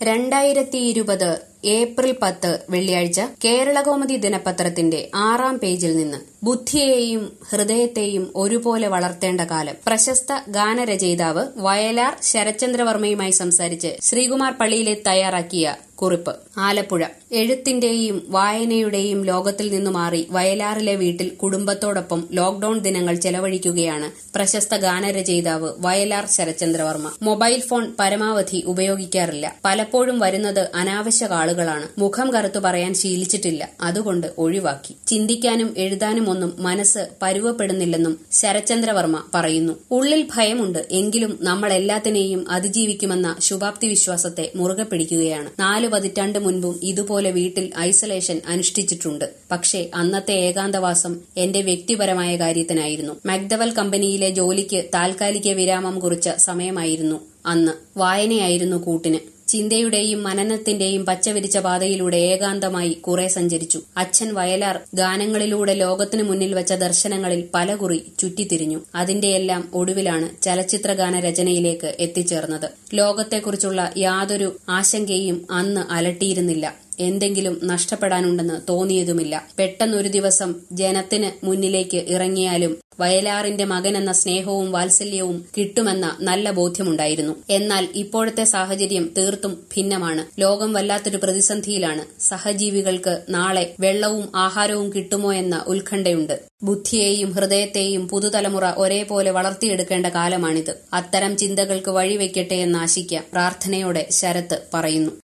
രണ്ടായിരത്തി ഇരുപത് ഏപ്രിൽ പത്ത് വെള്ളിയാഴ്ച കേരളകൗമുദി ദിനപത്രത്തിന്റെ ആറാം പേജിൽ നിന്ന് ബുദ്ധിയെയും ഹൃദയത്തെയും ഒരുപോലെ വളർത്തേണ്ട കാലം പ്രശസ്ത ഗാനരചയിതാവ് വയലാർ ശരചന്ദ്രവർമ്മയുമായി സംസാരിച്ച് ശ്രീകുമാർ പള്ളിയിലെ തയ്യാറാക്കിയ കുറിപ്പ് ആലപ്പുഴ എഴുത്തിന്റെയും വായനയുടെയും ലോകത്തിൽ നിന്നു മാറി വയലാറിലെ വീട്ടിൽ കുടുംബത്തോടൊപ്പം ലോക്ഡൌൺ ദിനങ്ങൾ ചെലവഴിക്കുകയാണ് പ്രശസ്ത ഗാനരചയിതാവ് വയലാർ ശരചന്ദ്രവർമ്മ മൊബൈൽ ഫോൺ പരമാവധി ഉപയോഗിക്കാറില്ല പലപ്പോഴും വരുന്നത് അനാവശ്യ ആളുകളാണ് മുഖം കറുത്തു പറയാൻ ശീലിച്ചിട്ടില്ല അതുകൊണ്ട് ഒഴിവാക്കി ചിന്തിക്കാനും എഴുതാനും ഒന്നും മനസ്സ് പരുവപ്പെടുന്നില്ലെന്നും ശരചന്ദ്രവർമ്മ പറയുന്നു ഉള്ളിൽ ഭയമുണ്ട് എങ്കിലും നമ്മൾ എല്ലാത്തിനെയും അതിജീവിക്കുമെന്ന ശുഭാപ്തി വിശ്വാസത്തെ മുറുകെ പിടിക്കുകയാണ് നാല് പതിറ്റാണ്ട് മുൻപും ഇതുപോലെ വീട്ടിൽ ഐസൊലേഷൻ അനുഷ്ഠിച്ചിട്ടുണ്ട് പക്ഷേ അന്നത്തെ ഏകാന്തവാസം എന്റെ വ്യക്തിപരമായ കാര്യത്തിനായിരുന്നു മക്ഡവൽ കമ്പനിയിലെ ജോലിക്ക് താൽക്കാലിക വിരാമം കുറിച്ച സമയമായിരുന്നു അന്ന് വായനയായിരുന്നു കൂട്ടിന് ചിന്തയുടെയും മനനത്തിന്റെയും പച്ചവിരിച്ച പാതയിലൂടെ ഏകാന്തമായി കുറെ സഞ്ചരിച്ചു അച്ഛൻ വയലാർ ഗാനങ്ങളിലൂടെ ലോകത്തിനു മുന്നിൽ വെച്ച ദർശനങ്ങളിൽ പലകുറി ചുറ്റിത്തിരിഞ്ഞു അതിന്റെയെല്ലാം ഒടുവിലാണ് ചലച്ചിത്രഗാന രചനയിലേക്ക് എത്തിച്ചേർന്നത് ലോകത്തെക്കുറിച്ചുള്ള യാതൊരു ആശങ്കയും അന്ന് അലട്ടിയിരുന്നില്ല എന്തെങ്കിലും നഷ്ടപ്പെടാനുണ്ടെന്ന് തോന്നിയതുമില്ല പെട്ടെന്നൊരു ദിവസം ജനത്തിന് മുന്നിലേക്ക് ഇറങ്ങിയാലും വയലാറിന്റെ മകൻ എന്ന സ്നേഹവും വാത്സല്യവും കിട്ടുമെന്ന നല്ല ബോധ്യമുണ്ടായിരുന്നു എന്നാൽ ഇപ്പോഴത്തെ സാഹചര്യം തീർത്തും ഭിന്നമാണ് ലോകം വല്ലാത്തൊരു പ്രതിസന്ധിയിലാണ് സഹജീവികൾക്ക് നാളെ വെള്ളവും ആഹാരവും കിട്ടുമോ എന്ന ഉത്കണ്ഠയുണ്ട് ബുദ്ധിയെയും ഹൃദയത്തെയും പുതുതലമുറ ഒരേപോലെ വളർത്തിയെടുക്കേണ്ട കാലമാണിത് അത്തരം ചിന്തകൾക്ക് വഴിവെക്കട്ടെ എന്ന് ആശിക്കാം പ്രാർത്ഥനയോടെ ശരത്ത് പറയുന്നു